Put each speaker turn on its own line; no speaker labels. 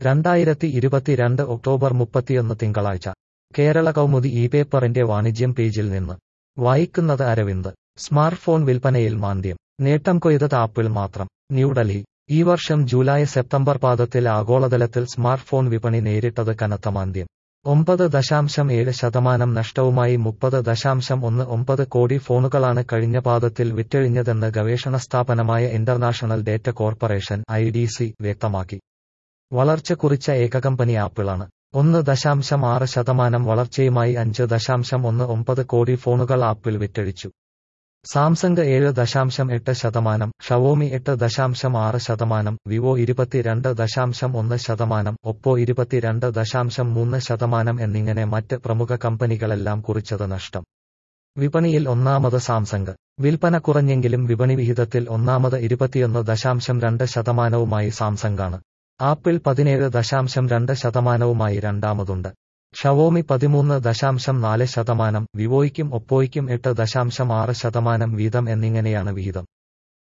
രണ്ടായിരത്തി ഇരുപത്തിരണ്ട് ഒക്ടോബർ മുപ്പത്തിയൊന്ന് തിങ്കളാഴ്ച കേരള കൗമുദി ഈ പേപ്പറിന്റെ വാണിജ്യം പേജിൽ നിന്ന് വായിക്കുന്നത് അരവിന്ദ് സ്മാർട്ട് ഫോൺ വിൽപ്പനയിൽ മാന്ദ്യം നേട്ടം കൊയ്തത് ആപ്പിൾ മാത്രം ന്യൂഡൽഹി ഈ വർഷം ജൂലൈ സെപ്റ്റംബർ പാദത്തിൽ ആഗോളതലത്തിൽ സ്മാർട്ട് ഫോൺ വിപണി നേരിട്ടത് കനത്ത മാന്ദ്യം ഒമ്പത് ദശാംശം ഏഴ് ശതമാനം നഷ്ടവുമായി മുപ്പത് ദശാംശം ഒന്ന് ഒമ്പത് കോടി ഫോണുകളാണ് കഴിഞ്ഞ പാദത്തിൽ വിറ്റഴിഞ്ഞതെന്ന് ഗവേഷണ സ്ഥാപനമായ international data corporation I D C വ്യക്തമാക്കി വളർച്ച കുറിച്ച ഏക കമ്പനി ആപ്പിളാണ് ഒന്ന് ദശാംശം ആറ് ശതമാനം വളർച്ചയുമായി അഞ്ച് ദശാംശം ഒന്ന് ഒമ്പത് കോടി ഫോണുകൾ ആപ്പിൾ വിറ്റഴിച്ചു സാംസങ് ഏഴ് ദശാംശം എട്ട് ശതമാനം ഷവോമി എട്ട് ദശാംശം ആറ് ശതമാനം വിവോ ഇരുപത്തിരണ്ട് ദശാംശം ഒന്ന് ശതമാനം ഒപ്പോ ഇരുപത്തിരണ്ട് ദശാംശം മൂന്ന് ശതമാനം എന്നിങ്ങനെ മറ്റ് പ്രമുഖ കമ്പനികളെല്ലാം കുറിച്ചത് നഷ്ടം വിപണിയിൽ ഒന്നാമത് സാംസങ് വിൽപ്പന കുറഞ്ഞെങ്കിലും വിപണി വിഹിതത്തിൽ ഒന്നാമത് ഇരുപത്തിയൊന്ന് ദശാംശം രണ്ട് ശതമാനവുമായി സാംസങ്ങാണ് ആപ്പിൾ പതിനേഴ് ദശാംശം രണ്ട് ശതമാനവുമായി രണ്ടാമതുണ്ട് ഷവോമി പതിമൂന്ന് ദശാംശം നാല് ശതമാനം വിവോയ്ക്കും ഒപ്പോയ്ക്കും എട്ട് ദശാംശം ആറ് ശതമാനം വീതം എന്നിങ്ങനെയാണ് വിഹിതം